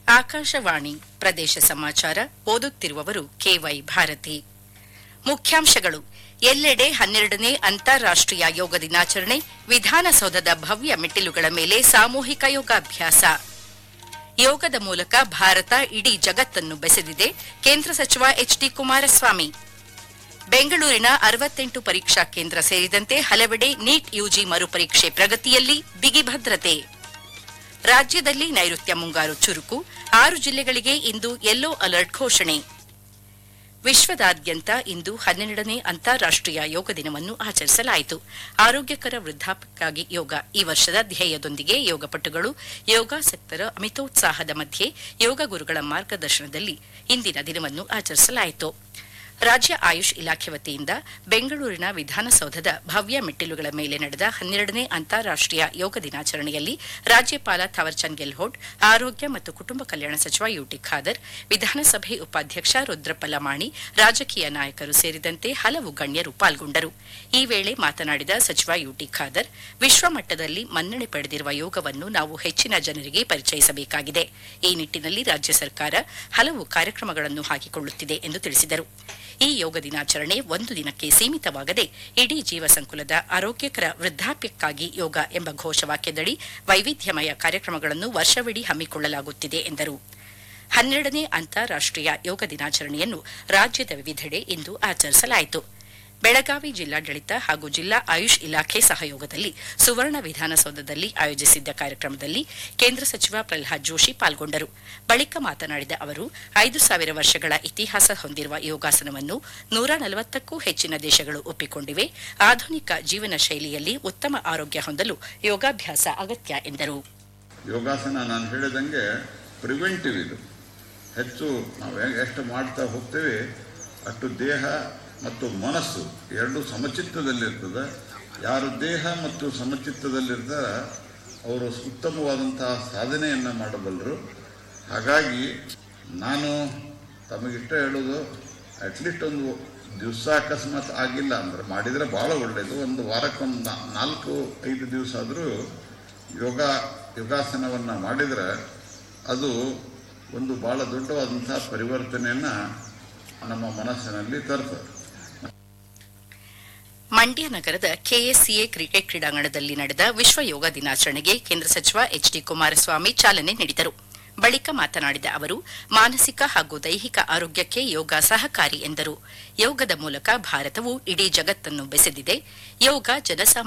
ಆಕಾಶವಾಣಿ ಪ್ರದೇಶ ಸಮಾಚಾರ ಓದುತ್ತಿರುವವರು ಕೆವೈ ಭಾರತಿ ಮುಖ್ಯಾಂಶಗಳು ಎಲ್ಲೆಡೆ ಹನ್ನೆರಡನೇ ಅಂತಾರಾಷ್ಟೀಯ ಯೋಗ ದಿನಾಚರಣೆ ವಿಧಾನಸೌಧದ ಭವ್ಯ ಮೆಟ್ಟಿಲುಗಳ ಮೇಲೆ ಸಾಮೂಹಿಕ ಯೋಗಾಭ್ಯಾಸ ಯೋಗದ ಮೂಲಕ ಭಾರತ ಇಡೀ ಜಗತ್ತನ್ನು ಬೆಸೆದಿದೆ ಕೇಂದ್ರ ಸಚಿವ ಎಚ್ಡಿ ಕುಮಾರಸ್ವಾಮಿ ಬೆಂಗಳೂರಿನ ಅರವತ್ತೆಂಟು ಪರೀಕ್ಷಾ ಕೇಂದ್ರ ಸೇರಿದಂತೆ ಹಲವೆಡೆ ನೀಟ್ ಯುಜಿ ಮರುಪರೀಕ್ಷೆ ಪ್ರಗತಿಯಲ್ಲಿ ಬಿಗಿ ಭದ್ರತೆ ರಾಜ್ಯದಲ್ಲಿ ನೈಋತ್ಯ ಮುಂಗಾರು ಚುರುಕು ಆರು ಜಿಲ್ಲೆಗಳಿಗೆ ಇಂದು ಯೆಲ್ಲೋ ಅಲರ್ಟ್ ಘೋಷಣೆ ವಿಶ್ವದಾದ್ಯಂತ ಇಂದು ಹನ್ನೆರಡನೇ ಅಂತಾರಾಷ್ಟೀಯ ಯೋಗ ದಿನವನ್ನು ಆಚರಿಸಲಾಯಿತು ಆರೋಗ್ಯಕರ ವೃದ್ಧಾಪ್ಯಕ್ಕಾಗಿ ಯೋಗ ಈ ವರ್ಷದ ಧ್ಯೇಯದೊಂದಿಗೆ ಯೋಗಪಟುಗಳು ಯೋಗಾಸಕ್ತರ ಅಮಿತೋತ್ಸಾಹದ ಮಧ್ಯೆ ಯೋಗ ಗುರುಗಳ ಮಾರ್ಗದರ್ಶನದಲ್ಲಿ ಇಂದಿನ ದಿನವನ್ನು ಆಚರಿಸಲಾಯಿತು ರಾಜ್ಯ ಆಯುಷ್ ಇಲಾಖೆ ವತಿಯಿಂದ ಬೆಂಗಳೂರಿನ ವಿಧಾನಸೌಧದ ಭವ್ಯ ಮೆಟ್ಟಿಲುಗಳ ಮೇಲೆ ನಡೆದ ಹನ್ನೆರಡನೇ ಅಂತಾರಾಷ್ಟೀಯ ಯೋಗ ದಿನಾಚರಣೆಯಲ್ಲಿ ರಾಜ್ಯಪಾಲ ಥಾವರ್ಚಂದ್ ಗೆಹ್ಲೋಟ್ ಆರೋಗ್ಯ ಮತ್ತು ಕುಟುಂಬ ಕಲ್ಯಾಣ ಸಚಿವ ಯುಟಿ ಖಾದರ್ ವಿಧಾನಸಭೆ ಉಪಾಧ್ಯಕ್ಷ ರುದ್ರಪ್ಪ ಲಮಾಣಿ ರಾಜಕೀಯ ನಾಯಕರು ಸೇರಿದಂತೆ ಹಲವು ಗಣ್ಯರು ಪಾಲ್ಗೊಂಡರು ಈ ವೇಳೆ ಮಾತನಾಡಿದ ಸಚಿವ ಯುಟಿ ಖಾದರ್ ವಿಶ್ವಮಟ್ಟದಲ್ಲಿ ಮನ್ನಣೆ ಪಡೆದಿರುವ ಯೋಗವನ್ನು ನಾವು ಹೆಚ್ಚಿನ ಜನರಿಗೆ ಪರಿಚಯಿಸಬೇಕಾಗಿದೆ ಈ ನಿಟ್ಟಿನಲ್ಲಿ ರಾಜ್ಯ ಸರ್ಕಾರ ಹಲವು ಕಾರ್ಯಕ್ರಮಗಳನ್ನು ಹಾಕಿಕೊಳ್ಳುತ್ತಿದೆ ಎಂದು ತಿಳಿಸಿದರು ಈ ಯೋಗ ದಿನಾಚರಣೆ ಒಂದು ದಿನಕ್ಕೆ ಸೀಮಿತವಾಗದೆ ಇಡೀ ಜೀವ ಸಂಕುಲದ ಆರೋಗ್ಯಕರ ವೃದ್ಧಾಪ್ಯಕ್ಕಾಗಿ ಯೋಗ ಎಂಬ ಘೋಷವಾಕ್ಯದಡಿ ವೈವಿಧ್ಯಮಯ ಕಾರ್ಯಕ್ರಮಗಳನ್ನು ವರ್ಷವಿಡೀ ಹಮ್ಮಿಕೊಳ್ಳಲಾಗುತ್ತಿದೆ ಎಂದರು ಹನ್ನೆರಡನೇ ಅಂತಾರಾಷ್ಟೀಯ ಯೋಗ ದಿನಾಚರಣೆಯನ್ನು ರಾಜ್ಯದ ವಿವಿಧೆಡೆ ಇಂದು ಆಚರಿಸಲಾಯಿತು ಬೆಳಗಾವಿ ಜಿಲ್ಲಾಡಳಿತ ಹಾಗೂ ಜಿಲ್ಲಾ ಆಯುಷ್ ಇಲಾಖೆ ಸಹಯೋಗದಲ್ಲಿ ಸುವರ್ಣ ವಿಧಾನಸೌಧದಲ್ಲಿ ಆಯೋಜಿಸಿದ್ದ ಕಾರ್ಯಕ್ರಮದಲ್ಲಿ ಕೇಂದ್ರ ಸಚಿವ ಪ್ರಲ್ಹಾದ್ ಜೋಶಿ ಪಾಲ್ಗೊಂಡರು ಬಳಿಕ ಮಾತನಾಡಿದ ಅವರು ಐದು ಸಾವಿರ ವರ್ಷಗಳ ಇತಿಹಾಸ ಹೊಂದಿರುವ ಯೋಗಾಸನವನ್ನು ನೂರ ನಲವತ್ತಕ್ಕೂ ಹೆಚ್ಚಿನ ದೇಶಗಳು ಒಪ್ಪಿಕೊಂಡಿವೆ ಆಧುನಿಕ ಜೀವನ ಶೈಲಿಯಲ್ಲಿ ಉತ್ತಮ ಆರೋಗ್ಯ ಹೊಂದಲು ಯೋಗಾಭ್ಯಾಸ ಅಗತ್ಯ ಎಂದರು ಯೋಗಾಸನ ನಾನು ಹೇಳಿದಂಗೆ ಪ್ರಿವೆಂಟಿವ್ ಇದು ಹೆಚ್ಚು ನಾವು ಹೆಂಗ್- ಎಷ್ಟು ಮಾಡ್ತಾ ಹೋಗ್ತೇವೆ ಅಷ್ಟು ದೇಹ ಮತ್ತು ಮನಸ್ಸು ಎರಡು ಸಮಚಿತ್ತದಲ್ಲಿರ್ತದೆ ಯಾರು ದೇಹ ಮತ್ತು ಸಮಚಿತ್ತದಲ್ಲಿರ್ತಾರ ಅವರು ಉತ್ತಮವಾದಂತಹ ಸಾಧನೆಯನ್ನು ಮಾಡಬಲ್ಲರು ಹಾಗಾಗಿ ನಾನು ತಮಗಿಷ್ಟ ಹೇಳೋದು ಅಟ್ಲೀಸ್ಟ್ ಒಂದು ದಿವಸ ಅಕಸ್ಮಾತ್ ಆಗಿಲ್ಲ ಅಂದ್ರೆ ಮಾಡಿದರೆ ಭಾಳ ಒಳ್ಳೆಯದು ಒಂದು ವಾರಕ್ಕೊಂದು ನಾ- ನಾಲ್ಕು ಐದು ದಿವಸ ಆದರೂ ಯೋಗ ಯೋಗಾಸನವನ್ನು ಮಾಡಿದರೆ ಅದು ಒಂದು ಭಾಳ ದೊಡ್ಡವಾದಂಥ ಪರಿವರ್ತನೆಯನ್ನು ನಮ್ಮ ಮನಸ್ಸಿನಲ್ಲಿ ತರ್ತದೆ ಮಂಡ್ಯ ನಗರದ ಕೆಎಸ್ಸಿಎ ಕ್ರಿಕೆಟ್ ಕ್ರೀಡಾಂಗಣದಲ್ಲಿ ನಡೆದ ವಿಶ್ವ ಯೋಗ ದಿನಾಚರಣೆಗೆ ಕೇಂದ್ರ ಸಚಿವ ಎಚ್ಡಿ ಕುಮಾರಸ್ವಾಮಿ ಚಾಲನೆ ನೀಡಿದರು ಬಳಿಕ ಮಾತನಾಡಿದ ಅವರು ಮಾನಸಿಕ ಹಾಗೂ ದೈಹಿಕ ಆರೋಗ್ಯಕ್ಕೆ ಯೋಗ ಸಹಕಾರಿ ಎಂದರು ಯೋಗದ ಮೂಲಕ ಭಾರತವು ಇಡೀ ಜಗತ್ತನ್ನು ಬೆಸೆದಿದೆ ಯೋಗ ಜನಸಾಮಾನ್ಯ